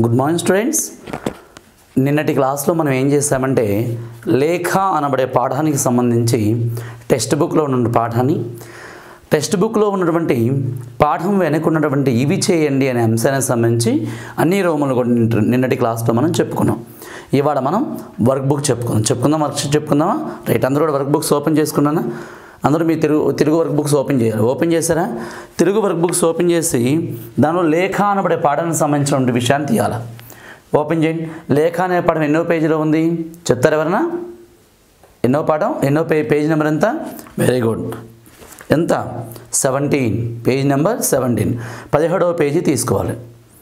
Good morning students నిన్నటి క్లాస్లో మనం ఏం చేసామంటే లేఖ అనబడే పాఠానికి సంబంధించి టెక్స్ట్ బుక్లో ఉన్న పాఠాన్ని టెక్స్ట్ బుక్లో ఉన్నటువంటి పాఠం వెనక ఉన్నటువంటి ఇవి చేయండి అనే అంశానికి సంబంధించి అన్ని రోములు కూడా నిన్న- నిన్నటి క్లాస్లో మనం చెప్పుకున్నాం ఇవాళ మనం వర్క్ బుక్ చెప్పుకుందాం చెప్పుకుందాం వర్క్ షీట్ చెప్పుకుందామా రైట్ అందరూ కూడా వర్క్ బుక్స్ ఓపెన్ చేసుకున్నానా అందరూ మీ తిరుగు తిరుగు వర్క్ బుక్స్ ఓపెన్ చేయాలి ఓపెన్ చేశారా తిరుగు వర్క్ బుక్స్ ఓపెన్ చేసి దానిలో లేఖ అనబడే పాఠానికి సంబంధించినటువంటి విషయాన్ని తీయాలి ఓపెన్ చేయండి లేఖ అనే పాఠం ఎన్నో పేజీలో ఉంది చెప్తారు ఎవరన్నా ఎన్నో పాఠం ఎన్నో పే పేజ్ నెంబర్ ఎంత వెరీ గుడ్ ఎంత సెవెంటీన్ పేజ్ నెంబర్ సెవెంటీన్ పదిహేడవ పేజీ తీసుకోవాలి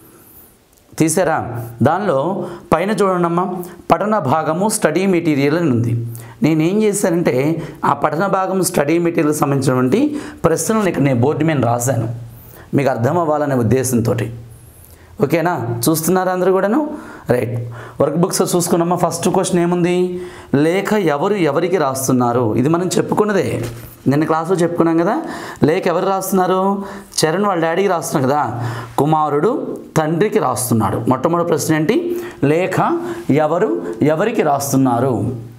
తీసారా దానిలో పైన చూడండమ్మా పఠన భాగము స్టడీ మెటీరియల్ అని ఉంది నేనేం చేశానంటే ఆ పఠన భాగం స్టడీ మెటీరియల్ సంబంధించినటువంటి ప్రశ్నలు ఇక్కడ నేను బోర్డు మీద రాశాను మీకు అర్థం అవ్వాలనే ఉద్దేశంతో ఓకేనా చూస్తున్నారా అందరూ కూడాను రైట్ వర్క్ బుక్స్ చూసుకున్నామా ఫస్ట్ క్వశ్చన్ ఏముంది లేఖ ఎవరు ఎవరికి రాస్తున్నారు ఇది మనం చెప్పుకున్నదే నిన్న క్లాస్లో చెప్పుకున్నాం కదా లేఖ ఎవరు రాస్తున్నారు చరణ్ వాళ్ళ డాడీకి రాస్తున్నారు కదా కుమారుడు తండ్రికి రాస్తున్నాడు మొట్టమొదటి ప్రశ్న ఏంటి లేఖ ఎవరు ఎవరికి రాస్తున్నారు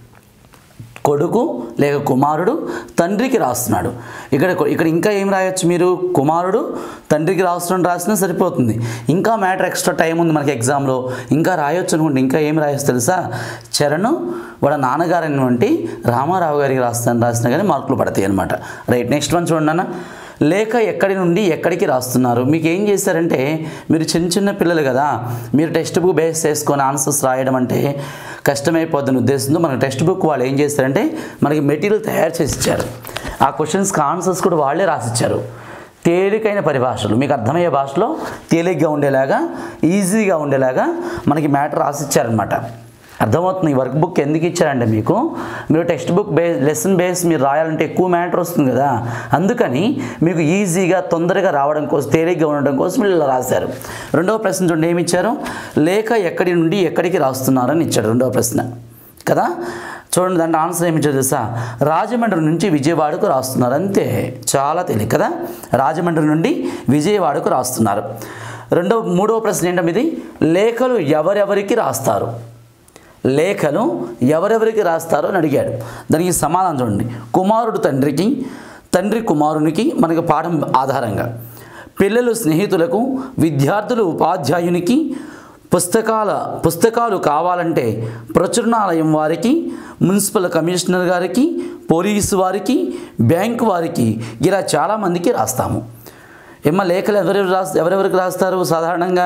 కొడుకు లేక కుమారుడు తండ్రికి రాస్తున్నాడు ఇక్కడ ఇక్కడ ఇంకా ఏం రాయొచ్చు మీరు కుమారుడు తండ్రికి రాస్తున్నాడు రాసినా సరిపోతుంది ఇంకా మ్యాటర్ ఎక్స్ట్రా టైం ఉంది మనకి ఎగ్జామ్లో ఇంకా రాయొచ్చు అనుకోండి ఇంకా ఏం రాయొచ్చు తెలుసా చరణ్ వాళ్ళ నాన్నగారు అయినటువంటి రామారావు గారికి రాస్తాను రాసినా కానీ మార్కులు పడతాయి అనమాట రైట్ నెక్స్ట్ వన్ చూడండి అన్న లేఖ ఎక్కడి నుండి ఎక్కడికి రాస్తున్నారు మీకు ఏం చేశారంటే మీరు చిన్న చిన్న పిల్లలు కదా మీరు టెక్స్ట్ బుక్ బేస్ చేసుకొని ఆన్సర్స్ రాయడం అంటే కష్టమైపోద్దని ఉద్దేశంతో మన టెక్స్ట్ బుక్ వాళ్ళు ఏం చేస్తారంటే మనకి మెటీరియల్ తయారు చేసి ఇచ్చారు ఆ క్వశ్చన్స్కి ఆన్సర్స్ కూడా వాళ్ళే రాసిచ్చారు తేలికైన పరిభాషలు మీకు అర్థమయ్యే భాషలో తేలిగ్గా ఉండేలాగా ఈజీగా ఉండేలాగా మనకి మ్యాటర్ రాసిచ్చారనమాట అర్థమవుతుంది ఈ వర్క్ బుక్ ఎందుకు ఇచ్చారంటే మీకు మీరు text book base lesson base మీరు రాయాలంటే ఎక్కువ మ్యాటర్ వస్తుంది కదా అందుకని మీకు ఈజీగా తొందరగా రావడం కోసం తేలిగ్గా ఉండడం కోసం వీళ్ళు ఇలా రాశారు రెండవ ప్రశ్న చూడండి ఏమి ఇచ్చారు లేఖ ఎక్కడి నుండి ఎక్కడికి రాస్తున్నారని ఇచ్చాడు రెండవ ప్రశ్న కదా చూడండి దాంట్లో ఆన్సర్ ఏమి ఇచ్చారు తెలుసా రాజమండ్రి నుంచి విజయవాడకు రాస్తున్నారు అంతే చాలా తేలిక కదా రాజమండ్రి నుండి విజయవాడకు రాస్తున్నారు రెండవ మూడవ ప్రశ్న ఏంటంటే ఇది లేఖలు ఎవరెవరికి రాస్తారు లేఖను ఎవరెవరికి రాస్తారో అని అడిగాడు దానికి సమాధానం చూడండి కుమారుడు తండ్రికి తండ్రి కుమారునికి మనకి పాఠం ఆధారంగా పిల్లలు స్నేహితులకు విద్యార్థులు ఉపాధ్యాయునికి పుస్తకాల పుస్తకాలు కావాలంటే ప్రచురణాలయం వారికి మున్సిపల్ కమిషనర్ గారికి పోలీసు వారికి బ్యాంక్ వారికి ఇలా చాలామందికి రాస్తాము ఏమో లేఖలు ఎవరెవరు రాస్ ఎవరెవరికి రాస్తారు సాధారణంగా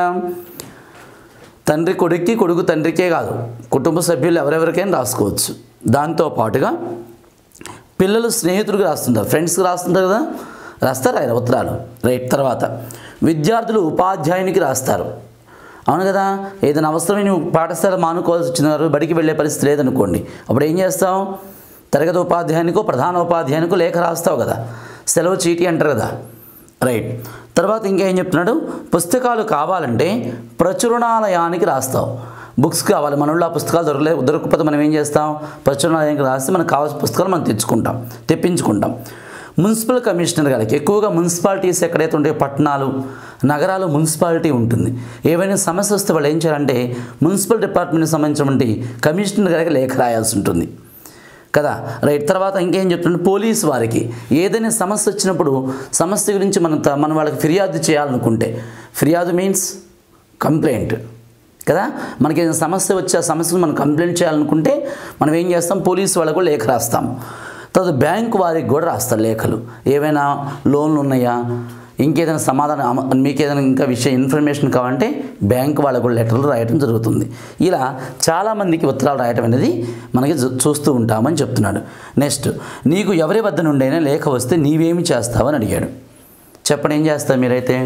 తండ్రి కొడుక్కి కొడుకు తండ్రికే కాదు కుటుంబ సభ్యులు ఎవరెవరికైనా రాసుకోవచ్చు దాంతో పాటుగా పిల్లలు స్నేహితుడికి రాస్తుంటారు ఫ్రెండ్స్కి రాస్తుంటారు కదా రాస్తారు ఆయన ఉత్తరాలు రైట్ తర్వాత విద్యార్థులు ఉపాధ్యాయునికి రాస్తారు అవును కదా ఏదైనా అవసరమే నువ్వు పాఠశాల మానుకోవాల్సి వచ్చినారు బడికి వెళ్ళే పరిస్థితి లేదనుకోండి అప్పుడు ఏం చేస్తావు తరగతి ఉపాధ్యాయునికో ప్రధాన ఉపాధ్యాయునికో లేఖ రాస్తావు కదా సెలవు చీటీ అంటారు కదా రైట్ తర్వాత ఇంకా ఏం చెప్తున్నాడు పుస్తకాలు కావాలంటే ప్రచురణాలయానికి రాస్తావు బుక్స్ కావాలి మన ఊళ్ళో ఆ పుస్తకాలు దొరకలే దొరకకపోతే మనం ఏం చేస్తాం ప్రచురణాలయానికి రాస్తే మనకు కావాల్సిన పుస్తకాలు మనం తెచ్చుకుంటాం తెప్పించుకుంటాం మున్సిపల్ కమిషనర్ గారికి ఎక్కువగా మున్సిపాలిటీస్ ఎక్కడైతే ఉంటాయో పట్టణాలు నగరాలు మున్సిపాలిటీ ఉంటుంది ఏవైనా సమస్య వస్తే వాళ్ళు ఏం చేయాలంటే మున్సిపల్ డిపార్ట్మెంట్కి సంబంధించినటువంటి కమిషనర్ గారికి లేఖ రాయాల్సి ఉంటుంది కదా రైట్ తర్వాత ఇంకేం చెప్తుంటే పోలీస్ వారికి ఏదైనా సమస్య వచ్చినప్పుడు సమస్య గురించి మనం త- మనం వాళ్ళకి ఫిర్యాదు చేయాలనుకుంటే ఫిర్యాదు మీన్స్ కంప్లైంట్ కదా మనకి ఏదైనా సమస్య వచ్చి ఆ సమస్యను మనం కంప్లైంట్ చేయాలనుకుంటే మనం ఏం చేస్తాం పోలీస్ వాళ్ళకు కూడా లేఖ రాస్తాం తర్వాత బ్యాంక్ వారికి కూడా రాస్తారు లేఖలు ఏవైనా లోన్లు ఉన్నాయా ఇంకేదైనా సమాధానం అమ- మీకు ఏదైనా ఇంకా విషయం ఇన్ఫర్మేషన్ కావాలంటే బ్యాంక్ వాళ్ళకు కూడా లెటర్లు రాయడం జరుగుతుంది ఇలా చాలామందికి ఉత్తరాలు రాయటం అనేది మనకి చూ- చూస్తూ ఉంటామని చెప్తున్నాడు నెక్స్ట్ నీకు ఎవరి వద్ద నుండైనా లేఖ వస్తే నీవేమి చేస్తావని అడిగాడు చెప్పండి ఏం చేస్తావు మీరైతే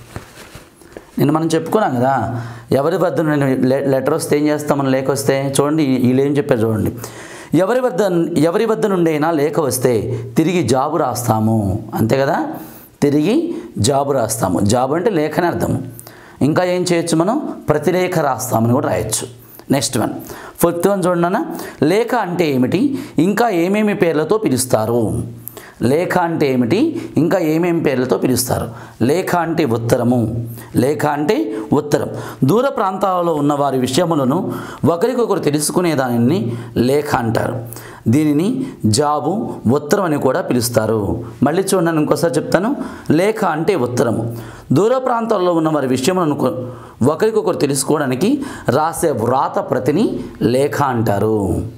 నిన్న మనం చెప్పుకున్నాం కదా ఎవరి వద్ద నుండి లె- లెటర్ వస్తే ఏం చేస్తాం మనం లేఖ వస్తే చూడండి వీళ్ళు ఏం చెప్పారు చూడండి ఎవరి వద్ద ఎవరి వద్ద నుండైనా లేఖ వస్తే తిరిగి జాబు రాస్తాము అంతే కదా తిరిగి జాబు రాస్తాము జాబు అంటే లేఖని అర్థము ఇంకా ఏం చేయొచ్చు మనం ప్రతిలేఖ రాస్తామని కూడా రాయొచ్చు నెక్స్ట్ వన్ ఫిఫ్త్ వన్ చూడండి అన్న లేఖ అంటే ఏమిటి ఇంకా ఏమేమి పేర్లతో పిలుస్తారు లేఖ అంటే ఏమిటి ఇంకా ఏమేం పేర్లతో పిలుస్తారు లేఖ అంటే ఉత్తరము లేఖ అంటే ఉత్తరం దూర ప్రాంతాలలో ఉన్న వారి విషయములను ఒకరికొకరు తెలుసుకునే దానిని లేఖ అంటారు దీనిని జాబు ఉత్తరం అని కూడా పిలుస్తారు మళ్ళీ చూడండి నేను ఇంకోసారి చెప్తాను లేఖ అంటే ఉత్తరము దూర ప్రాంతాల్లో ఉన్న వారి విషయములను కొ- ఒకరికొకరు తెలుసుకోవడానికి రాసే వ్రాత ప్రతిని లేఖ అంటారు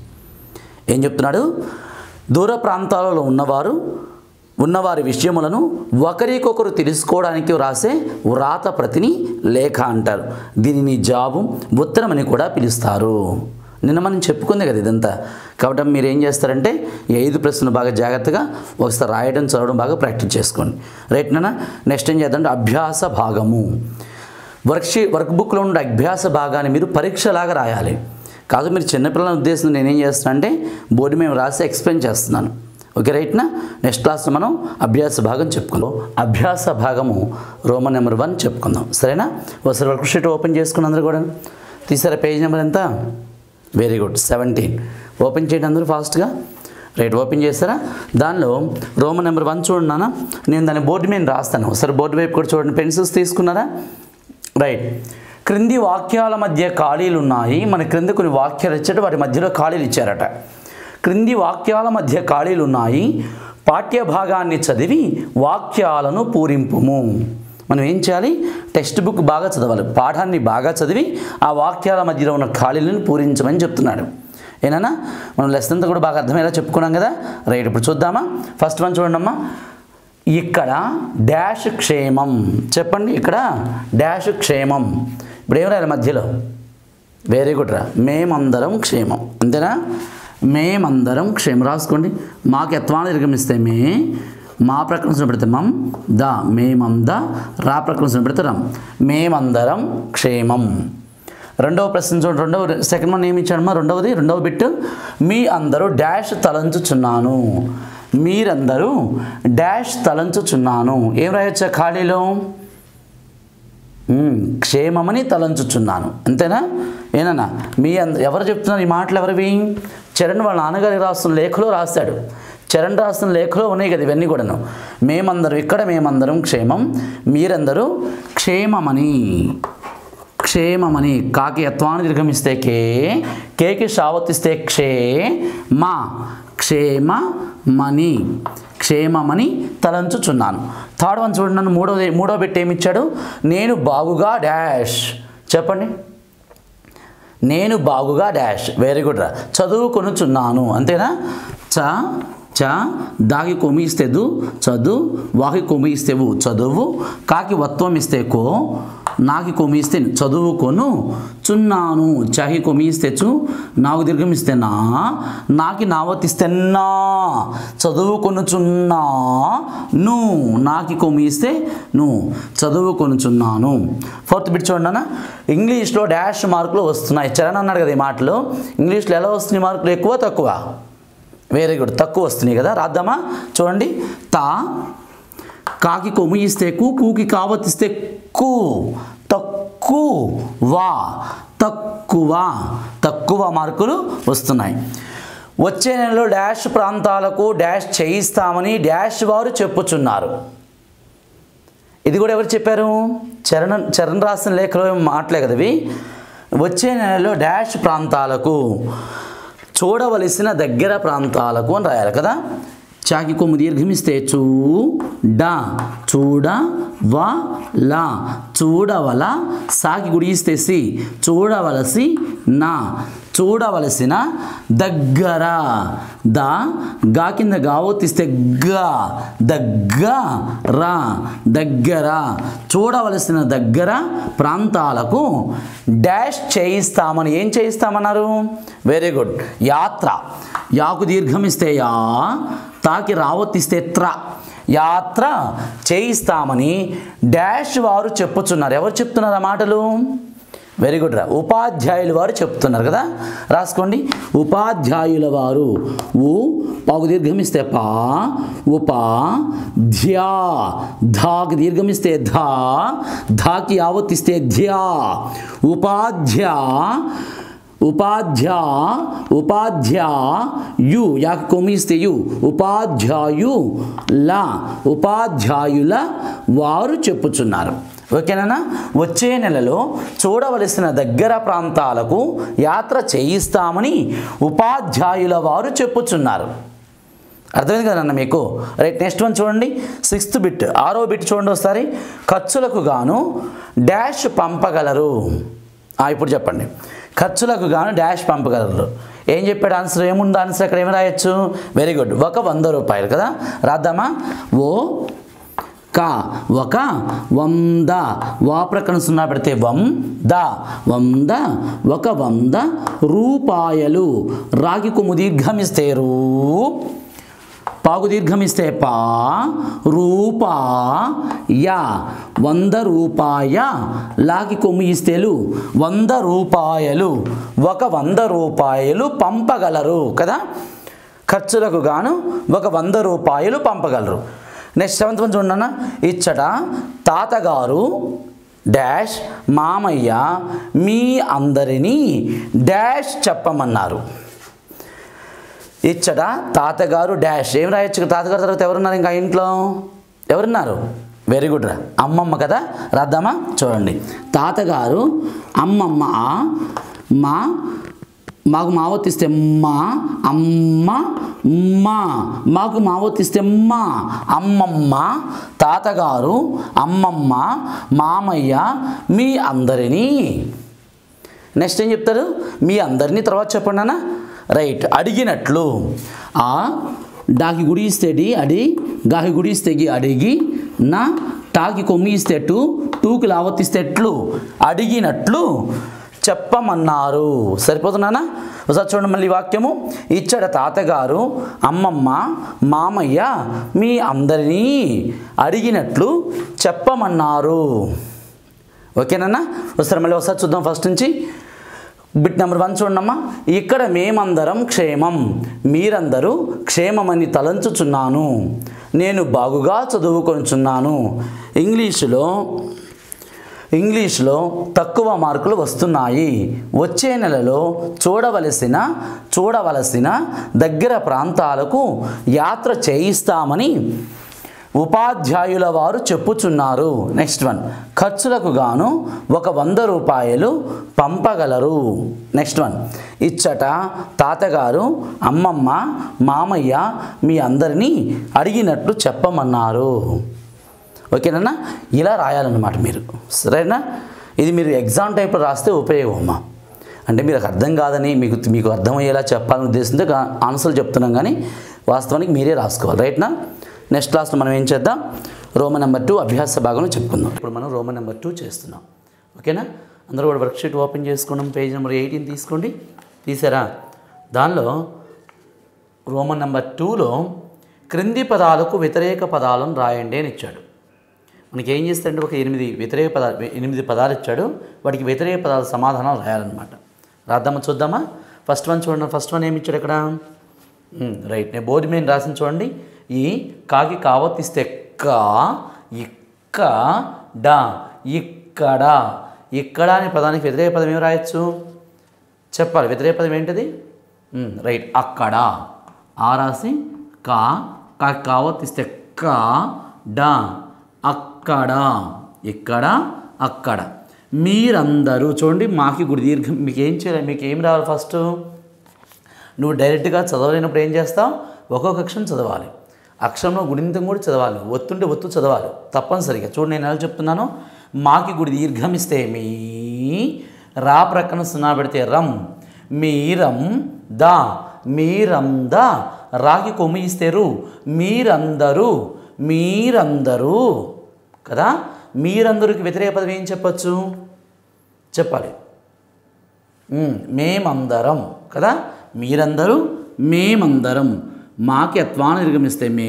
ఏం చెప్తున్నాడు దూర ప్రాంతాలలో ఉన్నవారు ఉన్నవారి విషయములను ఒకరికొకరు తెలుసుకోవడానికి రాసే వ్రాత ప్రతిని లేఖ అంటారు దీనిని జాబు ఉత్తరం అని కూడా పిలుస్తారు నిన్న మనం చెప్పుకుంది కదా ఇదంతా కాబట్టి మీరు ఏం చేస్తారంటే ఈ ఐదు ప్రశ్నలు బాగా జాగ్రత్తగా ఒకసారి రాయడం చదవడం బాగా ప్రాక్టీస్ చేసుకోండి రైట్ నాన్న నెక్స్ట్ ఏం చేద్దాం అభ్యాస భాగము వర్క్షీ వర్క్ బుక్లో ఉండే అభ్యాస భాగాన్ని మీరు పరీక్షలాగా రాయాలి కాదు మీరు చిన్నపిల్లల ఉద్దేశం నేనేం చేస్తున్నాను అంటే బోర్డు మేము రాసి ఎక్స్ప్లెయిన్ చేస్తున్నాను ఓకే రైట్నా నెక్స్ట్ క్లాస్లో మనం అభ్యాస భాగం చెప్పుకుందాం అభ్యాస భాగము రోమన్ నెంబర్ వన్ చెప్పుకుందాం సరేనా ఒకసారి వర్క్ షీట్ ఓపెన్ చేసుకుని అందరూ కూడా తీసారా పేజ్ నెంబర్ ఎంత వెరీ గుడ్ సెవెంటీన్ ఓపెన్ చేయండి అందరూ ఫాస్ట్గా రైట్ ఓపెన్ చేస్తారా దానిలో రోమన్ నెంబర్ వన్ చూడండి నాన్న నేను దాని బోర్డు మీద రాస్తాను ఒకసారి బోర్డు వైపు కూడా చూడండి పెన్సిల్స్ తీసుకున్నారా రైట్ క్రింది వాక్యాల మధ్య ఖాళీలు ఉన్నాయి మన క్రింద కొన్ని వాక్యాలు ఇచ్చాడు వాటి మధ్యలో ఖాళీలు ఇచ్చారట క్రింది వాక్యాల మధ్య ఖాళీలు ఉన్నాయి పాఠ్య భాగాన్ని చదివి వాక్యాలను పూరింపుము మనం ఏం చేయాలి టెక్స్ట్ బుక్ బాగా చదవాలి పాఠాన్ని బాగా చదివి ఆ వాక్యాల మధ్యలో ఉన్న ఖాళీలను పూరించమని చెప్తున్నాడు ఏనా మనం లెసన్ అంతా కూడా బాగా అర్థమయ్యేలా చెప్పుకున్నాం కదా రైట్ ఇప్పుడు చూద్దామా ఫస్ట్ వన్ చూడండి అమ్మా ఇక్కడ డాష్ క్షేమం చెప్పండి ఇక్కడ డాష్ క్షేమం ఇప్పుడు ఏం రాయాలి మధ్యలో వెరీ గుడ్ రా మేమందరం క్షేమం అంతేనా మేమందరం క్షేమం రాసుకోండి మాకు ఎత్వాన్ని నిర్గమిస్తే మే మా ప్రకటన పెడితే మం ద మేమంద రా ప్రకటన పెడితే రం మేమందరం క్షేమం రెండవ ప్రశ్న చూడండి రెండవ సెకండ్ వన్ ఏమి ఇచ్చాడమ్మా రెండవది రెండవ బిట్ మీ అందరూ డాష్ తలంచుచున్నాను మీరందరూ డాష్ తలంచుచున్నాను ఏం రాయొచ్చా ఖాళీలో మ్మ్. క్షేమమని తలంచుచున్నాను అంతేనా ఏనన్నా మీ అంద ఎవరు చెప్తున్నారు ఈ మాటలు ఎవరివి చరణ్ వాళ్ళ నాన్నగారి రాస్తున్న లేఖలో రాస్తాడు చరణ్ రాస్తున్న లేఖలో ఉన్నాయి కదా ఇవన్నీ కూడాను మేమందరం ఇక్కడ మేమందరం క్షేమం మీరందరూ క్షేమమని క్షేమమని కాకి యత్వాన్ని నిర్గమిస్తే కే కేకి షావత్తిస్తే క్షే మా క్షేమమని క్షేమమని తలంచుచున్నాను థర్డ్ వన్ చూడండి నన్ను మూడోది మూడో బిట్ ఏమి ఇచ్చాడు నేను బాగుగా డాష్ చెప్పండి నేను బాగుగా డాష్ వెరీ గుడ్ రా చదువుకొనుచున్నాను అంతేనా చ చ దాగి కొమి ఇస్తే దు చదువు వాకి కొమి ఇస్తే వు చదువు కాకి వత్వం ఇస్తే కో నాకి కొమి ఇస్తే చదువుకొను చున్నాను చాకి కొమి ఇస్తే చు నాకు దీర్ఘం ఇస్తే నా నాకి నావతిస్తే నా చదువుకొనుచున్నా ను నాకి కొమి ఇస్తే నువ్వు చదువుకొనుచున్నాను ఫోర్త్ బిట్ చూడండి అన్న ఇంగ్లీష్లో డాష్ మార్కులు వస్తున్నాయి చరణ్ అన్నాడు కదా ఈ మాటలు ఇంగ్లీష్లో ఎలా వస్తున్నాయి మార్కులు ఎక్కువ తక్కువ వెరీ గుడ్ తక్కువ వస్తున్నాయి కదా రాద్దామా చూడండి తా కాకి కొమ్ము ఇస్తే కు కూకి కావతిస్తే కు తక్కువ వా తక్కువ తక్కువ మార్కులు వస్తున్నాయి వచ్చే నెలలో డాష్ ప్రాంతాలకు డాష్ చేయిస్తామని డాష్ వారు చెప్పుచున్నారు ఇది కూడా ఎవరు చెప్పారు చరణ్ చరణ్ రాసిన లేఖలో ఏం మాటలే కదా ఇవి వచ్చే నెలలో డాష్ ప్రాంతాలకు చూడవలసిన దగ్గర ప్రాంతాలకు అని రాయాలి కదా చాకి కొమ్ము దీర్ఘమిస్తే చూ డా చూడ వ లా చూడవల సాకి గుడిస్తే సి చూడవలసి నా చూడవలసిన దగ్గర ద గా కింద గావోతిస్తే గా దగ్గర దగ్గర చూడవలసిన దగ్గర ప్రాంతాలకు డాష్ చేయిస్తామని ఏం చేయిస్తామన్నారు వెరీ గుడ్ యాత్ర యాకు దీర్ఘమిస్తే యా తాకి రావతిస్తే త్ర యాత్ర చేయిస్తామని డాష్ వారు చెప్పుచున్నారు ఎవరు చెప్తున్నారు ఆ మాటలు వెరీ గుడ్ రా ఉపాధ్యాయులు వారు చెప్తున్నారు కదా రాసుకోండి ఉపాధ్యాయుల వారు ఉ పాకు దీర్ఘమిస్తే పా ఉపా ధ్యా ధాకి దీర్ఘమిస్తే ధా ధాకి యావత్తిస్తే ధ్యా ఉపాధ్యా ఉపాధ్యా ఉపాధ్యా యు యాకి కొమిస్తే యు ఉపాధ్యాయు లా ఉపాధ్యాయుల వారు చెప్పుచున్నారు ఓకేనా వచ్చే నెలలో చూడవలసిన దగ్గర ప్రాంతాలకు యాత్ర చేయిస్తామని ఉపాధ్యాయుల వారు చెప్పుచున్నారు అర్థమైంది కదన్న మీకు రైట్ నెక్స్ట్ వన్ చూడండి సిక్స్త్ బిట్ ఆరో బిట్ చూడండి ఒకసారి ఖర్చులకు గాను డాష్ పంపగలరు ఆ, ఇప్పుడు చెప్పండి ఖర్చులకు గాను డాష్ పంపగలరు ఏం చెప్పాడు ఆన్సర్ ఏముంది ఆన్సర్ అక్కడ ఏమి రాయొచ్చు వెరీ గుడ్ ఒక వంద రూపాయలు కదా రాద్దామా ఓ క ఒక వంద వా ప్రక్కన సున్నా పెడితే వం ద వంద ఒక వంద రూపాయలు రాగి కొమ్ము దీర్ఘమిస్తే రూ పాగు దీర్ఘమిస్తే పా రూపా యా వంద రూపాయ లాకి కొమ్ము ఇస్తేలు వంద రూపాయలు ఒక వంద రూపాయలు పంపగలరు కదా ఖర్చులకు గాను ఒక వంద రూపాయలు పంపగలరు నెక్స్ట్ సెవెంత్ వన్ చూడన్న ఇచ్చట తాతగారు డాష్ మామయ్య మీ అందరినీ డాష్ చెప్పమన్నారు ఇచ్చట తాతగారు డాష్ ఏం రాయొచ్చు తాతగారు తర్వాత ఎవరున్నారు ఇంకా ఇంట్లో ఎవరున్నారు వెరీ గుడ్ రా అమ్మమ్మ కదా రాద్దామా చూడండి తాతగారు అమ్మమ్మ ఆ, మా మాకు మావొత్తిస్తే మా అమ్మ మా మాకు మావొత్తిస్తే మా అమ్మమ్మ తాతగారు అమ్మమ్మ మామయ్య మీ అందరినీ నెక్స్ట్ ఏం చెప్తారు మీ అందరినీ తర్వాత చెప్పండి అన్న రైట్ అడిగినట్లు ఆ డాకి గుడి ఇస్తే డి అడి గాకి గుడి ఇస్తే గి అడిగి నా టాకి కొమ్మి ఇస్తే టు టూకి లావత్తిస్తే ఎట్లు అడిగినట్లు చెప్పమన్నారు సరిపోతున్నానా ఒకసారి చూడండి మళ్ళీ ఈ వాక్యము ఇచ్చట తాతగారు అమ్మమ్మ మామయ్య మీ అందరినీ అడిగినట్లు చెప్పమన్నారు ఓకేనన్నా ఒకసారి మళ్ళీ ఒకసారి చూద్దాం ఫస్ట్ నుంచి బిట్ నెంబర్ వన్ చూడమ్మా ఇక్కడ మేమందరం క్షేమం మీరందరూ క్షేమమని తలంచుచున్నాను నేను బాగుగా చదువుకొనుచున్నాను ఇంగ్లీషులో ఇంగ్లీష్లో తక్కువ మార్కులు వస్తున్నాయి వచ్చే నెలలో చూడవలసిన చూడవలసిన దగ్గర ప్రాంతాలకు యాత్ర చేయిస్తామని ఉపాధ్యాయుల వారు చెప్పుచున్నారు నెక్స్ట్ వన్ ఖర్చులకు గాను ఒక వంద రూపాయలు పంపగలరు నెక్స్ట్ వన్ ఇచ్చట తాతగారు అమ్మమ్మ మామయ్య మీ అందరినీ అడిగినట్లు చెప్పమన్నారు ఓకేనా ఇలా రాయాలన్నమాట మీరు సరేనా ఇది మీరు ఎగ్జామ్ టైప్లో రాస్తే ఉపయోగం అమ్మా అంటే మీరు అర్థం కాదని మీకు మీకు అర్థమయ్యేలా చెప్పాలని ఉద్దేశంతో గా- ఆన్సర్లు చెప్తున్నాం కానీ వాస్తవానికి మీరే రాసుకోవాలి రైట్నా నెక్స్ట్ క్లాస్లో మనం ఏం చేద్దాం రోమన్ నెంబర్ టూ అభ్యాస భాగంలో చెప్పుకుందాం ఇప్పుడు మనం రోమన్ నెంబర్ టూ చేస్తున్నాం ఓకేనా అందరూ కూడా వర్క్షీట్ ఓపెన్ చేసుకున్నాం పేజ్ నెంబర్ ఎయిటీన్ తీసుకోండి తీసారా దానిలో రోమన్ నెంబర్ టూలో క్రింది పదాలకు వ్యతిరేక పదాలను రాయండి అని ఇచ్చాడు మనకి ఏం చేస్తాడంటే ఒక ఎనిమిది వ్యతిరేక పదాలు ఎనిమిది పదాలు ఇచ్చాడు వాటికి వ్యతిరేక పదాల సమాధానాలు రాయాలన్నమాట రాద్దామా చూద్దామా ఫస్ట్ వన్ చూడండి ఫస్ట్ వన్ ఏమి ఇచ్చాడు ఇక్కడ ఉమ్, రైట్ నేను బోర్డు మీద రాసిన చూడండి ఈ కాకి కావతిస్తే క ఇక్క డా ఇక్కడ ఇక్కడ అనే పదానికి వ్యతిరేక పదం ఏమి రాయొచ్చు చెప్పాలి వ్యతిరేక పదం ఏంటిది ఉమ్, రైట్ అక్కడ ఆ రాసి కా కా కావతిస్తే క డా అక్కడ ఇక్కడ అక్కడ మీరందరూ చూడండి మాకి గుడి దీర్ఘం మీకు ఏం చేయాలి మీకు ఏం రావాలి ఫస్ట్ నువ్వు డైరెక్ట్గా చదవలేనప్పుడు ఏం చేస్తావు ఒక్కొక్క అక్షరం చదవాలి అక్షరంలో గుడింతం కూడా చదవాలి ఒత్తుంటే ఒత్తు చదవాలి తప్పనిసరిగా చూడు నేను ఎలా చెప్తున్నాను మాకి గుడి దీర్ఘమిస్తే మీ రా ప్రక్కన సున్నా పెడితే రం మీరం దా మీరం దా రాకి కొమ్మి ఇస్తే రు మీరందరూ మీరందరూ కదా మీరందరికి వ్యతిరేక పదం ఏం చెప్పచ్చు చెప్పాలి ఉమ్, మేమందరం కదా మీరందరూ మేమందరం మాకి అత్వాన్ని నిర్గమిస్తే మే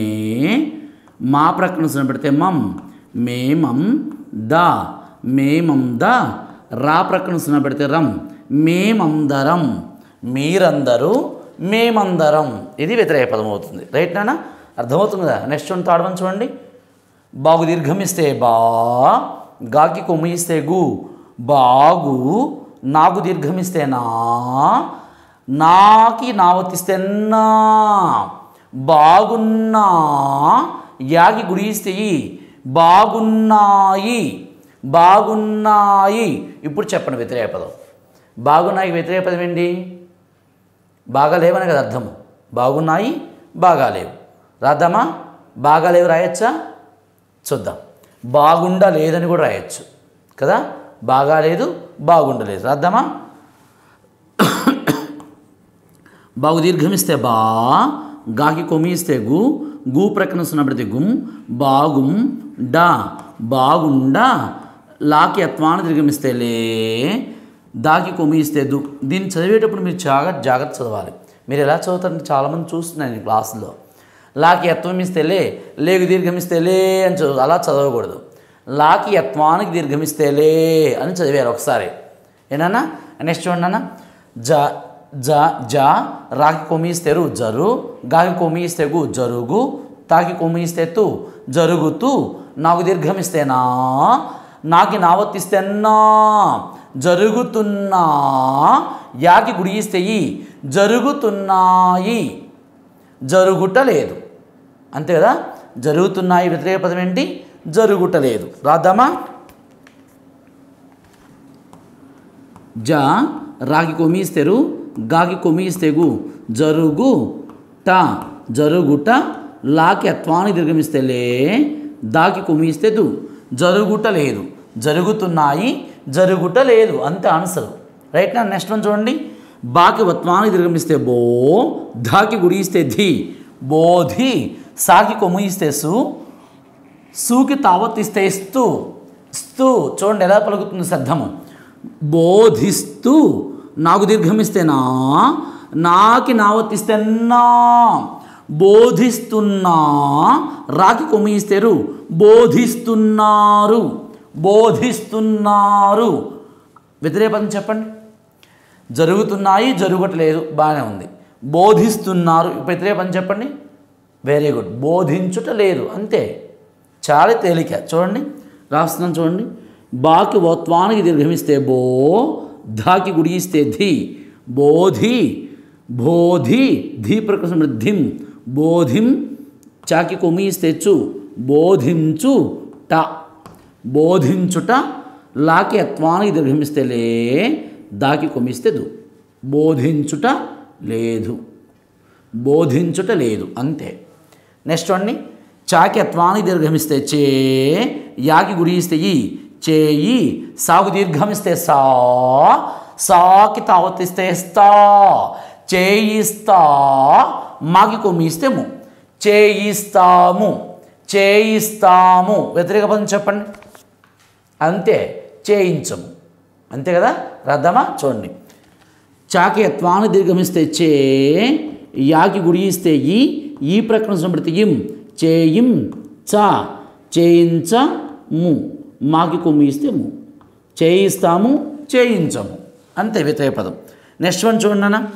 మా ప్రక్కన సున్నా పెడితే మం మేమం ద మేమం ద రా ప్రక్కన సున్నా పెడితే రం మేమందరం మీరందరూ మేమందరం ఇది వ్యతిరేక పదం అవుతుంది రైట్ నాన్న అర్థమవుతుంది కదా నెక్స్ట్ వన్ థర్డ్ వన్ చూడండి బాగు దీర్ఘమిస్తే బా గాకి కొమ్ము ఇస్తే గు బాగు నాకు దీర్ఘమిస్తే నా నాకి నావతిస్తే నా బాగున్నా యాకి గుడిస్తే ఈ బాగున్నాయి బాగున్నాయి ఇప్పుడు చెప్పండి వ్యతిరేక పదం బాగున్నాయి వ్యతిరేక పదం ఏంటి బాగాలేవని కదా అర్థము బాగున్నాయి బాగాలేవు రాద్దామా బాగాలేవు రాయొచ్చా చూద్దాం బాగుండలేదని కూడా రాయొచ్చు కదా బాగాలేదు బాగుండలేదు రాద్దామా బాగు దీర్ఘమిస్తే బా గాకి కొమిస్తే గు గు ప్రక్కన సున్నపడితే గుం బాగుం డా బాగుండా లాకి అత్వాన్ని దీర్ఘమిస్తే లే దాకి కొమిస్తే దు దీన్ని చదివేటప్పుడు మీరు చాలా జాగ్రత్త చదవాలి మీరు ఎలా చదువుతారంటే చాలామంది చూస్తున్నాను ఈ క్లాసులో లాకి యత్వం ఇస్తే లే లేకు దీర్ఘమిస్తే లే అని చదువు అలా చదవకూడదు లాకి యత్వానికి దీర్ఘమిస్తే లే అని చదివారు ఒకసారి ఏనా నెక్స్ట్ చూడండి అన్న జ జ జ రాకి కొమిస్తే రు జరు గాకి కొమిస్తే గు జరుగు తాకి కొమిస్తే తు జరుగుతూ నాకు దీర్ఘమిస్తే నా నాకి నావత్తిస్తే నా జరుగుతున్నా యాకి గుడిగిస్తే ఈ జరుగుతున్నాయి జరుగుట లేదు అంతే కదా జరుగుతున్నాయి వ్యతిరేక పదం ఏంటి జరుగుట లేదు రాద్దామా జ రాకి కొమిస్తేరు గాకి కొమిస్తేగు జరుగు ట జరుగుట లాకి అత్వాన్ని దీర్ఘమిస్తే లే దాకి కొమిస్తే దు జరుగుట లేదు జరుగుతున్నాయి జరుగుట లేదు అంతే ఆన్సర్ రైట్ నా నెక్స్ట్ వన్ చూడండి బాకి వత్వాన్ని దీర్ఘమిస్తే బో ధాకి గుడిస్తే ధి బోధి సాకి కొమ్మిస్తే సు సూకి తావత్తిస్తే స్తు స్తు చూడండి ఎలా పలుకుతుంది శబ్దము బోధిస్తూ నాకు దీర్ఘమిస్తే నా నాకి నావత్తిస్తే నా బోధిస్తున్నా రాకి కొమ్మిస్తేరు బోధిస్తున్నారు బోధిస్తున్నారు వ్యతిరేక పదం చెప్పండి జరుగుతున్నాయి జరగట్లేదు బాగానే ఉంది బోధిస్తున్నారు వ్యతిరేక పదం చెప్పండి వెరీ గుడ్ బోధించుట లేదు అంతే చాలా తేలిక చూడండి రాస్తున్నాను చూడండి బాకి ఓత్వానికి దీర్ఘమిస్తే బో ధాకి గుడిగిస్తే ధి బోధి బోధి ధీ ప్రకృతం ధిం బోధిం చాకి కొమిస్తే చు బోధించు ట బోధించుట లాకి అత్వానికి దీర్ఘమిస్తే లే దాకి కొమిస్తే దు బోధించుట లేదు బోధించుట లేదు అంతే నెక్స్ట్ అండి చాకి అత్వానికి దీర్ఘమిస్తే చే యాకి గుడిస్తే ఈ చేయి సాకు దీర్ఘమిస్తే సా సాకి తావతిస్తే స్తా చేయిస్తా మాకి కొమ్మిస్తే ము చేయిస్తాము చేయిస్తాము వ్యతిరేక పదం చెప్పండి అంతే చేయించము అంతే కదా రద్దమా చూడండి చాకి యత్వాన్ని దీర్ఘమిస్తే చే యాకి గుడియిస్తే ఈ ఈ ప్రకటన సంబడితే ఇం చేయిం చ చేయించ ము మాకి కొమ్మి ఇస్తే ము చేయిస్తాము చేయించము అంతే వ్యతిరేక పదం నెక్స్ట్ వన్ చూడండి అన్న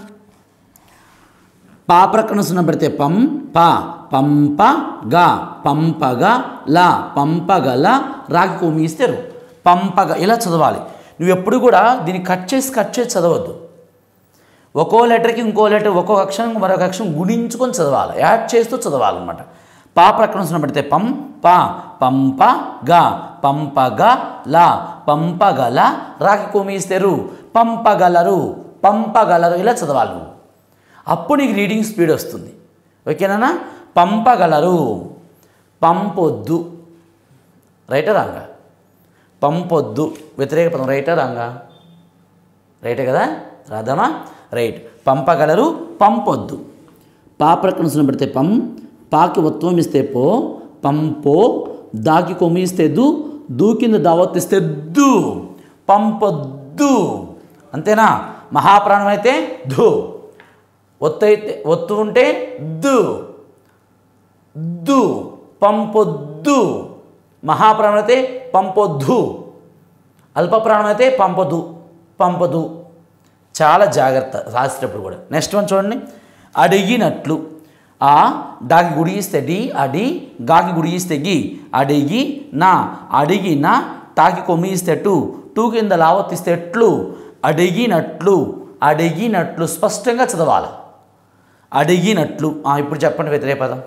పా ప్రకటన సున్న పెడితే పం ప పంప గ పంపగ ల పంపగల రాకి కొమ్మి ఇస్తారు పంపగ ఇలా చదవాలి నువ్వు ఎప్పుడు కూడా దీన్ని కట్ చేసి కట్ చేసి చదవద్దు ఒక్కో లెటర్కి ఇంకో లెటర్ ఒక్కొక్క అక్షరం మరొక అక్షరం గుణించుకొని చదవాలి యాడ్ చేస్తూ చదవాలన్నమాట పా ప్రకటన పెడితే పం ప పంప గ పంపగ ల పంపగల రాకి కొమిస్తారు పంపగలరు పంపగలరు ఇలా చదవాలి నువ్వు అప్పుడు నీకు రీడింగ్ స్పీడ్ వస్తుంది ఓకేనా పంపగలరు పంపొద్దు రైటా రాంగా పంపొద్దు వ్యతిరేక పదం రైటా రాంగా రైటే కదా రాద్దామా రైట్ పంపగలరు పంపొద్దు పా ప్రకటన పెడితే పం పాకి ఉత్వం ఇస్తే పో పంపో దాకి కొమ్మిస్తే దు దూ కింద దావత్తిస్తే దు పంపొద్దు అంతేనా మహాప్రాణం అయితే ధు ఒత్తు అయితే ఒత్తు ఉంటే దు దు పంపొద్దు మహాప్రాణం అయితే పంపొద్దు అల్ప ప్రాణం అయితే పంపదు పంపదు చాలా జాగ్రత్త రాసేటప్పుడు కూడా నెక్స్ట్ వన్ చూడండి అడిగినట్లు ఆ డాకి గుడిగిస్తే డి అడి గాకి గుడిగిస్తే గి అడిగి నా అడిగిన టాకి కొమ్మిస్తే టు టూ కింద లావత్తిస్తే ఎట్లు అడిగినట్లు అడిగినట్లు స్పష్టంగా చదవాలి అడిగినట్లు ఆ, ఇప్పుడు చెప్పండి వ్యతిరేక పదం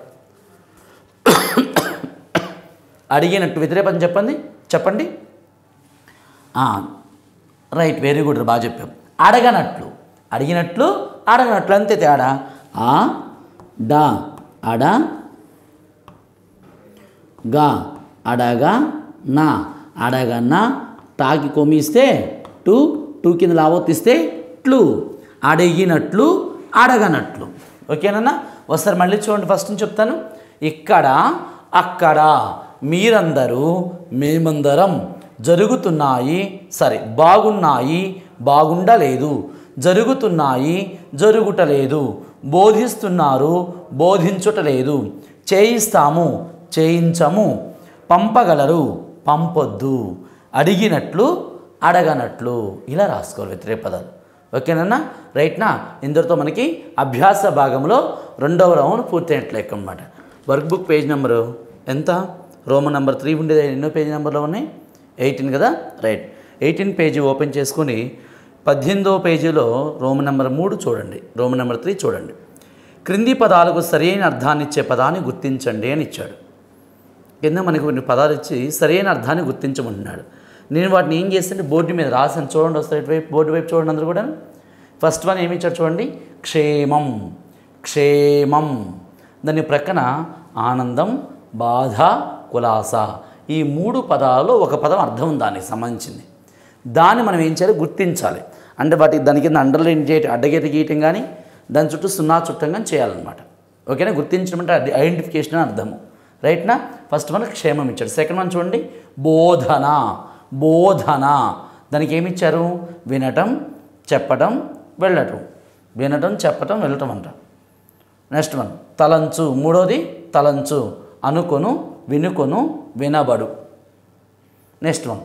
అడిగినట్టు వ్యతిరేక పదం చెప్పండి చెప్పండి ఆ, రైట్ వెరీ గుడ్ బాగా చెప్పాం అడగనట్లు అడిగినట్లు అడగనట్లు అంతే తేడా ఆ డా అడ గా అడగా నా అడగన్న టాకి కొమిస్తే టు టూ కింద లావొత్తిస్తే ట్లు అడిగినట్లు అడగనట్లు ఓకేనన్నా ఒకసారి మళ్ళీ చూడండి ఫస్ట్ నుంచి చెప్తాను ఇక్కడ అక్కడ మీరందరూ మేమందరం జరుగుతున్నాయి సరే బాగున్నాయి బాగుండలేదు జరుగుతున్నాయి జరుగుటలేదు బోధిస్తున్నారు బోధించుటలేదు చేయిస్తాము చేయించము పంపగలరు పంపొద్దు అడిగినట్లు అడగనట్లు ఇలా రాసుకోవాలి వ్యతిరేక పదాలు ఓకేనన్నా రైట్నా ఇందరితో మనకి అభ్యాస భాగంలో రెండవ రౌండ్ పూర్తయినట్లు లెక్క అనమాట వర్క్ బుక్ పేజ్ నెంబరు ఎంత రోమన్ నెంబర్ త్రీ ఉండేది ఎన్నో పేజ్ నెంబర్లో ఉన్నాయి ఎయిటీన్ కదా రైట్ ఎయిటీన్ పేజీ ఓపెన్ చేసుకుని పద్దెనిమిదవ పేజీలో రోమన్ నెంబర్ మూడు చూడండి రోమన్ నెంబర్ త్రీ చూడండి క్రింది పదాలకు సరైన అర్థాన్ని ఇచ్చే పదాన్ని గుర్తించండి అని ఇచ్చాడు కింద మనకు కొన్ని పదాలు ఇచ్చి సరైన అర్థాన్ని గుర్తించమంటున్నాడు నేను వాటిని ఏం చేస్తుంటే బోర్డు మీద రాసాను చూడండి వస్తాయి ఇటువైపు బోర్డు వైపు చూడండి అందరూ కూడా ఫస్ట్ వన్ ఏమి ఇచ్చాడు చూడండి క్షేమం క్షేమం దాని ప్రక్కన ఆనందం బాధ కులాస ఈ మూడు పదాలలో ఒక పదం అర్థం ఉంది దానికి సంబంధించింది దాన్ని మనం ఏం చేయాలి గుర్తించాలి అంటే వాటి దాని కింద అండర్లైన్ చేయటం అడ్డగీత గీయటం కానీ దాని చుట్టూ సున్నా చుట్టం కానీ చేయాలన్నమాట ఓకేనా గుర్తించడం అంటే అది ఐడెంటిఫికేషన్ అని అర్థము రైట్నా ఫస్ట్ వన్ క్షేమం ఇచ్చాడు సెకండ్ వన్ చూడండి బోధన బోధన దానికి ఏమి ఇచ్చారు వినటం చెప్పటం వెళ్ళటం వినటం చెప్పటం వెళ్ళటం అంట నెక్స్ట్ వన్ తలంచు మూడోది తలంచు అనుకొను వినుకొను వినబడు నెక్స్ట్ వన్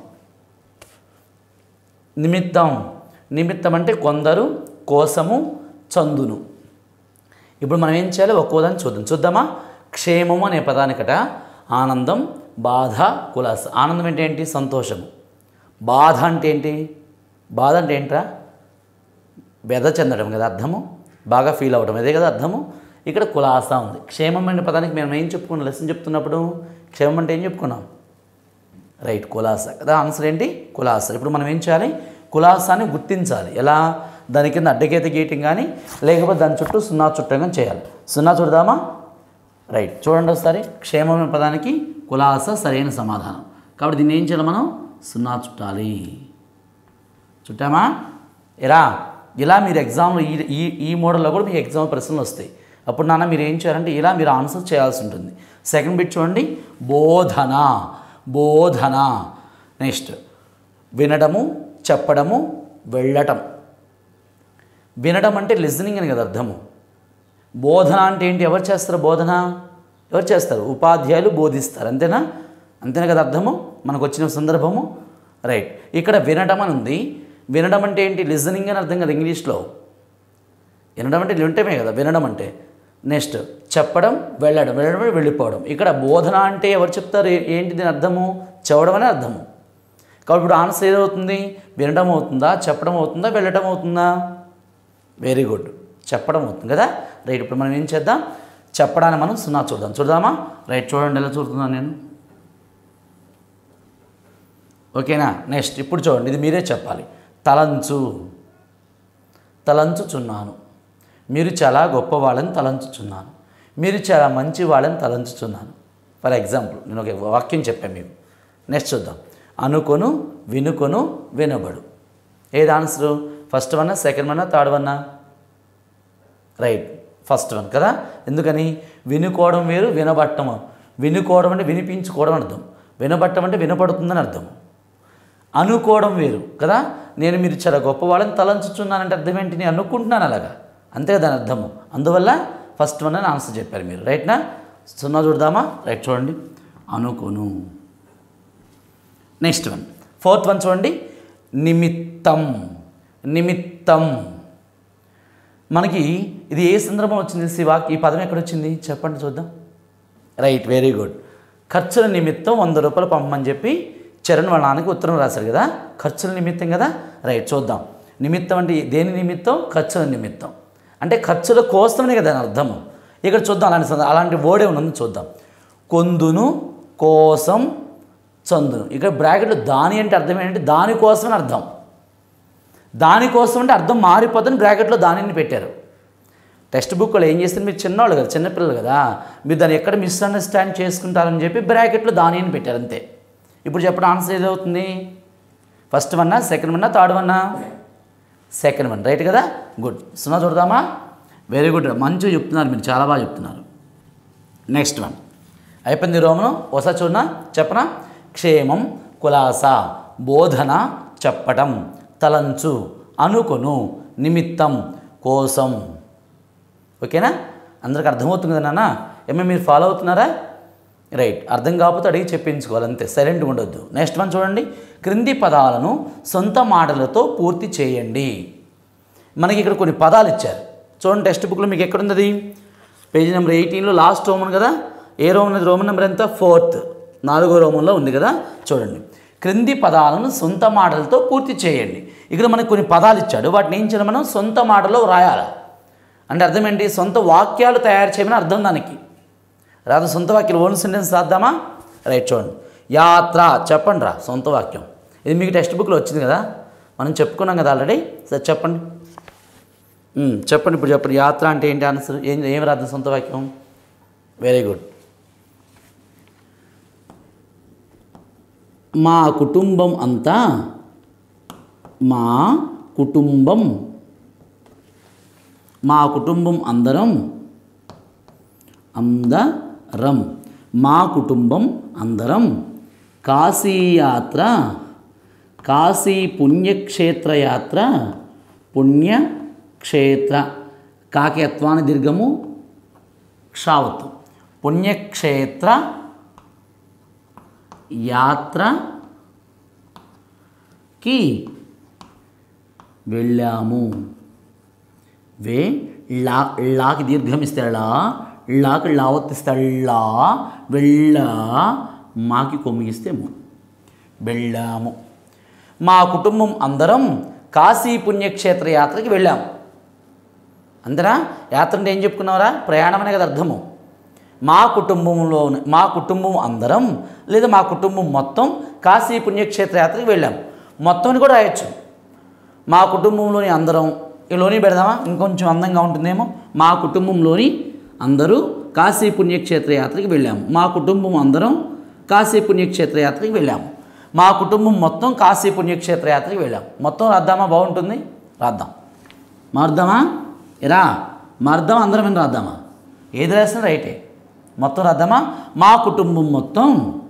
నిమిత్తం నిమిత్తం అంటే కొందరు కోసము చందును ఇప్పుడు మనం ఏం చేయాలి ఒక్కోదాన్ని చూద్దాం చూద్దామా క్షేమము అనే పదానికట ఆనందం బాధ కులాస ఆనందం అంటే ఏంటి సంతోషము బాధ అంటే ఏంటి బాధ అంటే ఏంట్రా వ్యధ చెందడం కదా అర్థము బాగా ఫీల్ అవ్వడం అదే కదా అర్థము ఇక్కడ కులాస ఉంది క్షేమం అనే పదానికి మేము ఏం చెప్పుకున్నాం లెసన్ చెప్తున్నప్పుడు క్షేమం అంటే ఏం చెప్పుకున్నాం రైట్ కులాస కదా ఆన్సర్ ఏంటి కులాస ఇప్పుడు మనం ఏం చేయాలి కులాసాన్ని గుర్తించాలి ఎలా దాని కింద అడ్డగీత గీయటం కానీ లేకపోతే దాని చుట్టూ సున్నా చుట్టం కానీ చేయాలి సున్నా చూడదామా రైట్ చూడండి ఒకసారి క్షేమం అనే పదానికి కులాస సరైన సమాధానం కాబట్టి దీన్ని ఏం చేయాలి మనం సున్నా చుట్టాలి చుట్టామా ఎరా ఇలా మీరు ఎగ్జామ్లో ఈ ఈ ఈ మోడల్లో కూడా మీకు ఎగ్జామ్ ప్రశ్నలు వస్తాయి అప్పుడు నాన్న మీరు ఏం చేయాలంటే ఇలా మీరు ఆన్సర్ చేయాల్సి ఉంటుంది సెకండ్ బిట్ చూడండి బోధన బోధన నెక్స్ట్ వినడము చెప్పడము వెళ్ళటం వినడం అంటే లిజనింగ్ అని కదా అర్థము బోధన అంటే ఏంటి ఎవరు చేస్తారు బోధన ఎవరు చేస్తారు ఉపాధ్యాయులు బోధిస్తారు అంతేనా అంతేనా కదా అర్థము మనకు వచ్చిన సందర్భము రైట్ ఇక్కడ వినడం అని ఉంది వినడం అంటే ఏంటి లిజనింగ్ అని అర్థం కదా ఇంగ్లీష్లో వినడం అంటే వింటమే కదా వినడం అంటే నెక్స్ట్ చెప్పడం వెళ్ళడం వెళ్ళడం అంటే వెళ్ళిపోవడం ఇక్కడ బోధన అంటే ఎవరు చెప్తారు ఏ- ఏంటి దీని అర్థము చదవడం అనే అర్థము కాబట్టి ఇప్పుడు ఆన్సర్ ఏదవుతుంది వినడం అవుతుందా చెప్పడం అవుతుందా వెళ్ళడం అవుతుందా వెరీ గుడ్ చెప్పడం అవుతుంది కదా రైట్ ఇప్పుడు మనం ఏం చేద్దాం చెప్పడానికి మనం సున్నా చూద్దాం చూద్దామా రైట్ చూడండి ఎలా చూస్తున్నాను నేను ఓకేనా నెక్స్ట్ ఇప్పుడు చూడండి ఇది మీరే చెప్పాలి తలంచు తలంచుచున్నాను మీరు చాలా గొప్పవాళ్ళని తలంచుచున్నాను మీరు చాలా మంచి వాళ్ళని తలంచుచున్నాను ఫర్ ఎగ్జాంపుల్ నేను ఒక వాక్యం చెప్పాను మీకు నెక్స్ట్ చూద్దాం అనుకొను వినుకొను వినబడు ఏది ఆన్సరు ఫస్ట్ వన్నా సెకండ్ వన్నా థర్డ్ వన్నా రైట్ ఫస్ట్ వన్ కదా ఎందుకని వినుకోవడం వేరు వినబట్టం వినుకోవడం అంటే వినిపించుకోవడం అని అర్థం వినబట్టం అంటే వినపడుతుందని అర్థం అనుకోవడం వేరు కదా నేను మీరు చాలా గొప్పవాళ్ళని తలంచుచున్నానంటే అర్థం ఏంటి నేను అనుకుంటున్నాను అలాగా అంతే దాని అర్థము అందువల్ల ఫస్ట్ వన్ అని ఆన్సర్ చెప్పారు మీరు రైట్నా సున్నా చూడదామా రైట్ చూడండి అనుకోను నెక్స్ట్ వన్ ఫోర్త్ వన్ చూడండి నిమిత్తం నిమిత్తం మనకి ఇది ఏ సందర్భం వచ్చింది శివ ఈ పదం ఎక్కడ వచ్చింది చెప్పండి చూద్దాం రైట్ వెరీ గుడ్ ఖర్చుల నిమిత్తం వంద రూపాయలు పంపమని చెప్పి చరణ్ వాళ్ళ నాన్నకి ఉత్తరం రాశారు కదా ఖర్చుల నిమిత్తం కదా రైట్ చూద్దాం నిమిత్తం అంటే దేని నిమిత్తం ఖర్చుల నిమిత్తం అంటే ఖర్చుల కోసమనే కదా దాని అర్థము ఇక్కడ చూద్దాం అలాంటి సంద- అలాంటి వర్డే ఉన్నది చూద్దాం కొందును కోసం చందును ఇక్కడ బ్రాకెట్లో దాని అంటే అర్థం ఏంటంటే దానికోసం అని అర్థం దానికోసం అంటే అర్థం మారిపోతుంది బ్రాకెట్లో దానిని పెట్టారు టెక్స్ట్ బుక్లో ఏం చేస్తారు మీరు చిన్నవాళ్ళు కదా చిన్నపిల్లలు కదా మీరు దాన్ని ఎక్కడ మిస్అండర్స్టాండ్ చేసుకుంటారని చెప్పి బ్రాకెట్లో దాని అని పెట్టారు అంతే ఇప్పుడు చెప్పడం ఆన్సర్ ఏదవుతుంది ఫస్ట్ వన్నా సెకండ్ వన్నా థర్డ్ వన్నా సెకండ్ వన్ రైట్ కదా గుడ్ సున్నా చూడదామా వెరీ గుడ్ మంచిగా చెప్తున్నారు మీరు చాలా బాగా చెప్తున్నారు నెక్స్ట్ వన్ అయిపోయింది రోమను ఒకసారి చూడనా చెప్పనా క్షేమం కులాస బోధన చెప్పటం తలంచు అనుకొను నిమిత్తం కోసం ఓకేనా అందరికి అర్థమవుతుంది కదా నాన్న ఏమో మీరు ఫాలో అవుతున్నారా రైట్ అర్థం కాకపోతే అడిగి చెప్పించుకోవాలి అంతే సైలెంట్గా ఉండొద్దు నెక్స్ట్ వన్ చూడండి క్రింది పదాలను సొంత మాటలతో పూర్తి చేయండి మనకి ఇక్కడ కొన్ని పదాలు ఇచ్చారు చూడండి టెక్స్ట్ బుక్లో మీకు ఎక్కడ ఉంది పేజీ నెంబర్ ఎయిటీన్లో లాస్ట్ రోమన్ కదా ఏ రోమన్ అది రోమన్ నెంబర్ ఎంత ఫోర్త్ నాలుగో రోమంలో ఉంది కదా చూడండి క్రింది పదాలను సొంత మాటలతో పూర్తి చేయండి ఇక్కడ మనకి కొన్ని పదాలు ఇచ్చాడు వాటిని ఏం చేయాలి మనం సొంత మాటలో రాయాలి అంటే అర్థం ఏంటి సొంత వాక్యాలు తయారు చేయమని అర్థం దానికి రాదు సొంత వాక్యాలు ఓన్ సెంటెన్స్ రాద్దామా రైట్ చూడండి యాత్ర చెప్పండి రా సొంత వాక్యం ఇది మీకు టెక్స్ట్ బుక్లో వచ్చింది కదా మనం చెప్పుకున్నాం కదా ఆల్రెడీ సరే చెప్పండి ఉమ్, చెప్పండి ఇప్పుడు చెప్పండి యాత్ర అంటే ఏంటి ఆన్సర్ ఏం ఏం రాదు సొంత వాక్యం వెరీ గుడ్ మా కుటుంబం అంతా మా కుటుంబం మా కుటుంబం అందరం అందరం మా కుటుంబం అందరం కాశీయాత్ర కాశీ పుణ్యక్షేత్ర యాత్ర పుణ్యక్షేత్ర కాకేత్వాని దీర్ఘము క్షావత్తు పుణ్యక్షేత్ర యాత్రకి వెళ్ళాము వే లా లాకి దీర్ఘం ఇస్తాడా లాకి లావత్తిస్తాడు లా వెళ్ళ మాకి కొమ్మిగిస్తే ము వెళ్ళాము మా కుటుంబం అందరం కాశీ పుణ్యక్షేత్ర యాత్రకి వెళ్ళాము అందరా యాత్ర అంటే ఏం చెప్పుకున్నారా ప్రయాణం అనే కదా అర్థము మా కుటుంబంలో మా కుటుంబం అందరం లేదా మా కుటుంబం మొత్తం కాశీ పుణ్యక్షేత్ర యాత్రకి వెళ్ళాము మొత్తం అని కూడా రాయొచ్చు మా కుటుంబంలోని అందరం ఈ లోని పెడదామా ఇంకొంచెం అందంగా ఉంటుందేమో మా కుటుంబంలోని అందరూ కాశీ పుణ్యక్షేత్ర యాత్రకి వెళ్ళాము మా కుటుంబం అందరం కాశీ పుణ్యక్షేత్ర యాత్రకి వెళ్ళాము మా కుటుంబం మొత్తం కాశీ పుణ్యక్షేత్ర యాత్రకి వెళ్ళాము మొత్తం రాద్దామా బాగుంటుంది రాద్దాం మారుద్దామా ఎరా మారుద్దాం అందరం అని రాద్దామా ఏది రాసినా రైటే మొత్తం రాద్దామా మా కుటుంబం మొత్తం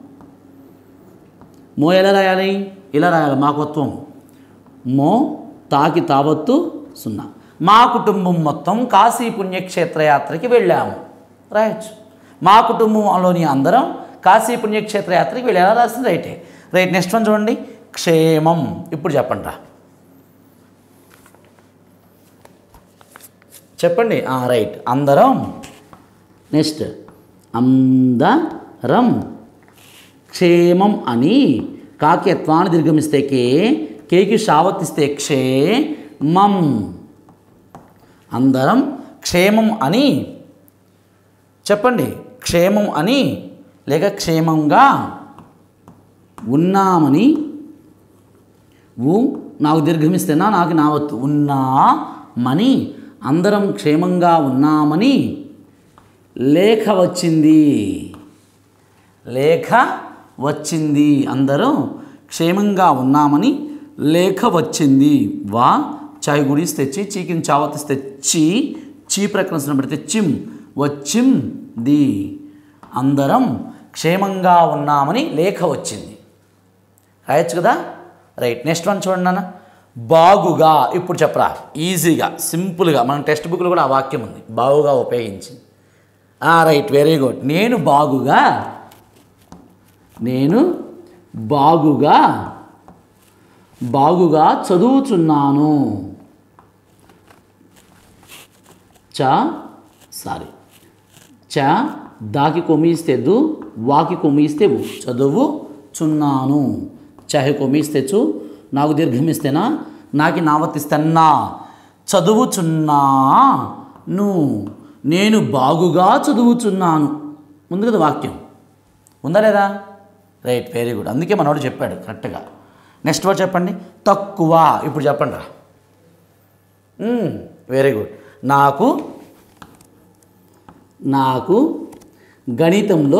మో ఎలా రాయాలి ఇలా రాయాలి మాకత్వం మో తాకి తావత్తు సున్నా మా కుటుంబం మొత్తం కాశీ పుణ్యక్షేత్ర యాత్రకి వెళ్ళాము రాయొచ్చు మా కుటుంబంలోని అందరం కాశీ పుణ్యక్షేత్ర యాత్రకి వెళ్ళేలా రాసింది రైటే రైట్ నెక్స్ట్ వన్ చూడండి క్షేమం ఇప్పుడు చెప్పండి రా చెప్పండి ఆ, రైట్ అందరం నెక్స్ట్ అందరం క్షేమం అని కాకిత్వాన్ని దీర్ఘమిస్తే కే కేకి షావత్తిస్తే క్షేమం అందరం క్షేమం అని చెప్పండి క్షేమం అని లేక క్షేమంగా ఉన్నామని ఊ నాకు దీర్ఘమిస్తేనా నాకు నావత్తు ఉన్నామని అందరం క్షేమంగా ఉన్నామని లేఖ వచ్చింది లేఖ వచ్చింది అందరూ క్షేమంగా ఉన్నామని లేఖ వచ్చింది వా చాయ్ గుడిస్ తెచ్చి చీకిని చావతిస్తే చీ చీ ప్రకరణ పెడితే చిమ్ వచ్చింది అందరం క్షేమంగా ఉన్నామని లేఖ వచ్చింది రాయొచ్చు కదా రైట్ నెక్స్ట్ వన్ చూడండి నాన్న బాగుగా ఇప్పుడు చెప్పరా ఈజీగా సింపుల్గా మన టెక్స్ట్ బుక్లో కూడా ఆ వాక్యం ఉంది బాగుగా ఉపయోగించి రైట్ వెరీ గుడ్ నేను బాగుగా నేను బాగుగా బాగుగా చదువుచున్నాను చ సారీ చ దాకి కొమిస్తే దు వాకి కొమిస్తే వు చదువు చున్నాను చహి కొమిస్తే చు నాకు దీర్ఘమిస్తేనా నాకి నావర్తిస్తన్నా చదువుచున్నా ను నేను బాగుగా చదువుచున్నాను ఉంది కదా వాక్యం ఉందా లేదా రైట్ వెరీ గుడ్ అందుకే మనోడు చెప్పాడు కరెక్ట్గా నెక్స్ట్ వర్డ్ చెప్పండి తక్కువ ఇప్పుడు చెప్పండి రా వెరీ గుడ్ నాకు నాకు గణితంలో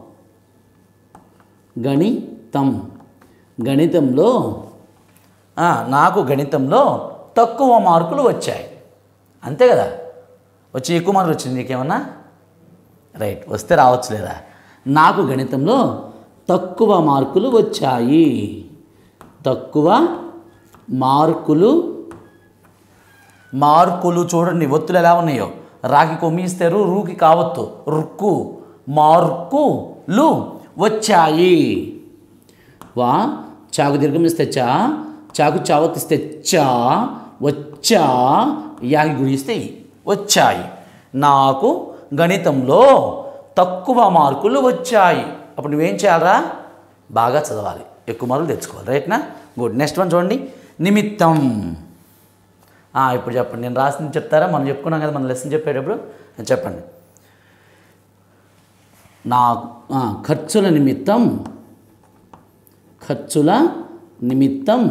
గణితం గణితంలో ఆ, నాకు గణితంలో తక్కువ మార్కులు వచ్చాయి అంతే కదా వచ్చి ఎక్కువ మార్కులు వచ్చింది నీకేమన్నా రైట్ వస్తే రావచ్చు లేదా నాకు గణితంలో తక్కువ మార్కులు వచ్చాయి తక్కువ మార్కులు మార్కులు చూడండి ఒత్తులు ఎలా ఉన్నాయో రాకి కొమ్మిస్తారు రూకి కావత్తు రుక్కు మార్కులు వచ్చాయి వా చాకు దీర్ఘమిస్తే చా చాకు చావతిస్తే చా వచ్చా యాకి గుడిస్తే ఈ. వచ్చాయి నాకు గణితంలో తక్కువ మార్కులు వచ్చాయి అప్పుడు నువ్వేం చేయాలరా బాగా చదవాలి ఎక్కువ మార్కులు తెచ్చుకోవాలి రైట్నా గుడ్ నెక్స్ట్ వన్ చూడండి నిమిత్తం ఆ, ఇప్పుడు చెప్పండి నేను రాసింది చెప్తారా మనం చెప్పుకున్నాం కదా మన లెసన్ చెప్పేటప్పుడు చెప్పండి నా ఆ, ఖర్చుల నిమిత్తం ఖర్చుల నిమిత్తం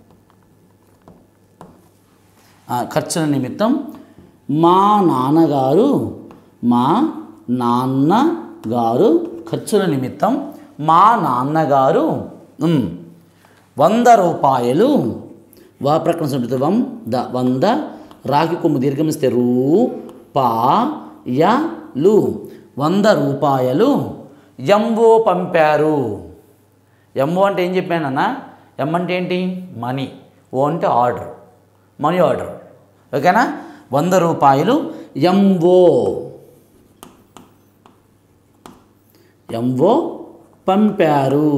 ఆ, ఖర్చుల నిమిత్తం మా నాన్నగారు మా నాన్నగారు ఖర్చుల నిమిత్తం మా నాన్నగారు ఉమ్, వంద రూపాయలు వా ప్రకటన సంబంధిత వం ద వంద రాకి కొమ్ము దీర్ఘమిస్తే రూ పా య లు వంద రూపాయలు ఎంఓ పంపారు ఎంఓ అంటే ఏం చెప్పానన్నా ఎం అంటే ఏంటి మనీ ఓ అంటే ఆర్డర్ మనీ ఆర్డర్ ఓకేనా వంద రూపాయలు ఎంఓ ఎంఓ పంపారు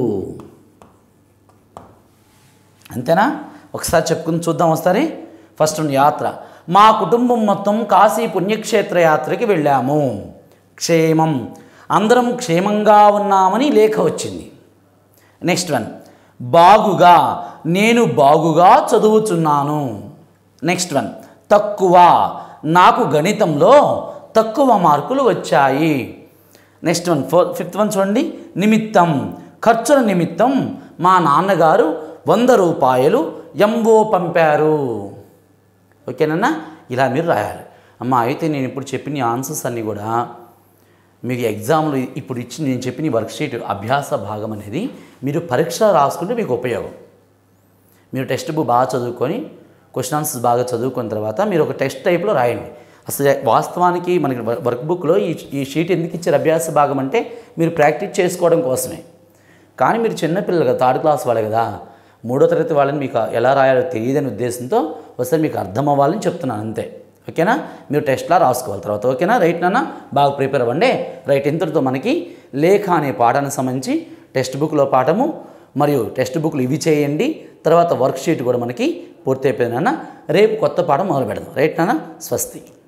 అంతేనా ఒకసారి చెప్పుకుని చూద్దాం ఒకసారి ఫస్ట్ యాత్ర మా కుటుంబం మొత్తం కాశీ పుణ్యక్షేత్ర యాత్రకి వెళ్ళాము క్షేమం అందరం క్షేమంగా ఉన్నామని లేఖ వచ్చింది నెక్స్ట్ వన్ బాగుగా నేను బాగుగా చదువుచున్నాను నెక్స్ట్ వన్ తక్కువ నాకు గణితంలో తక్కువ మార్కులు వచ్చాయి next one four fifth one చూడండి నిమిత్తం ఖర్చుల నిమిత్తం మా నాన్నగారు వంద రూపాయలు ఎంఓ పంపారు ఓకేనన్నా ఇలా మీరు రాయాలి అమ్మ అయితే నేను ఇప్పుడు చెప్పిన ఈ ఆన్సర్స్ అన్నీ కూడా మీకు ఎగ్జామ్లో ఇప్పుడు ఇచ్చి నేను చెప్పిన ఈ వర్క్షీట్ అభ్యాస భాగం అనేది మీరు పరీక్ష రాసుకుంటే మీకు ఉపయోగం మీరు టెక్స్ట్ బుక్ బాగా చదువుకొని క్వశ్చన్ ఆన్సర్స్ బాగా చదువుకున్న తర్వాత మీరు ఒక టెస్ట్ టైప్లో రాయండి అసలు వాస్తవానికి మనకి వ- వర్క్ బుక్లో ఈ ఈ షీట్ ఎందుకు ఇచ్చారు అభ్యాస భాగం అంటే మీరు ప్రాక్టీస్ చేసుకోవడం కోసమే కానీ మీరు చిన్నపిల్లలు కదా థర్డ్ క్లాస్ వాళ్ళే కదా మూడో తరగతి వాళ్ళని మీకు ఎలా రాయాలో తెలియదని ఉద్దేశంతో ఒకసారి మీకు అర్థం అవ్వాలని చెప్తున్నాను అంతే ఓకేనా మీరు టెస్ట్లా రాసుకోవాలి తర్వాత ఓకేనా రైట్ నాన్న బాగా ప్రిపేర్ అవ్వండి రైట్ ఇంతటితో మనకి లేఖ అనే పాఠానికి సంబంధించి టెక్స్ట్ బుక్లో పాఠము మరియు టెక్స్ట్ బుక్లు ఇవి చేయండి తర్వాత వర్క్షీట్ కూడా మనకి పూర్తి అయిపోయిందన్న రేపు కొత్త పాఠం మొదలు పెడదాం రైట్ నాన్న స్వస్తి